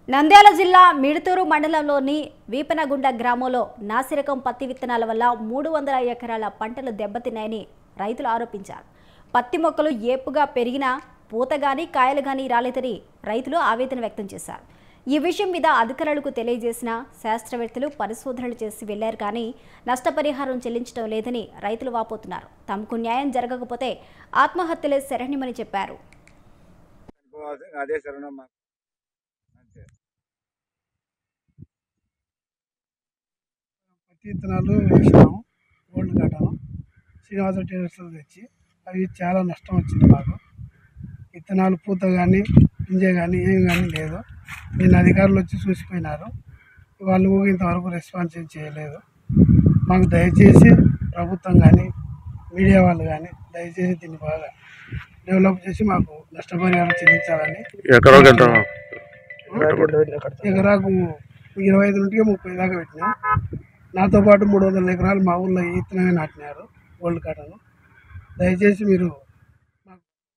నంద్యాల జిల్లా మిడుతూరు మండలంలోని వీపనగుండ గ్రామంలో నాసిరకం పత్తి విత్తనాల వల్ల మూడు వందల ఎకరాల పంటలు దెబ్బతిన్నాయని రైతులు ఆరోపించారు పత్తి మొక్కలు ఏపుగా పెరిగినా పూత గాని కాయలు గాని రాలేదని రైతులు ఆవేదన వ్యక్తం చేశారు ఈ విషయం మీద అధికారులకు తెలియజేసిన శాస్త్రవేత్తలు పరిశోధనలు చేసి వెళ్లారు కానీ నష్టపరిహారం చెల్లించడం లేదని రైతులు వాపోతున్నారు తమకు న్యాయం జరగకపోతే ఆత్మహత్యలే శరణ్యమని చెప్పారు అనుకోవాల్సి అదే శరణం మాకు అంతే పత్తి విత్తనాలు వేసినాము గోల్డ్ కాటాను శ్రీనివాస టేలర్స్లో తెచ్చి అవి చాలా నష్టం వచ్చింది మాకు విత్తనాలు పూత కానీ గింజ కానీ ఏం కానీ లేదు నిన్న అధికారులు వచ్చి చూసిపోయినారు వాళ్ళు కూడా ఇంతవరకు రెస్పాన్స్ ఏం చేయలేదు మాకు దయచేసి ప్రభుత్వం కానీ మీడియా వాళ్ళు కానీ దయచేసి దీన్ని బాగా డెవలప్ చేసి మాకు నష్టపరిహారం చెల్లించాలని ఎకరాకి ఎంత ఎకరాకు ఇరవై ఐదు నుండి ముప్పై దాకా పెట్టినాం నాతో పాటు మూడు వందల ఎకరాలు మా ఊళ్ళో ఈ విత్తనమే నాటినారు గోల్డ్ కాటన్ దయచేసి మీరు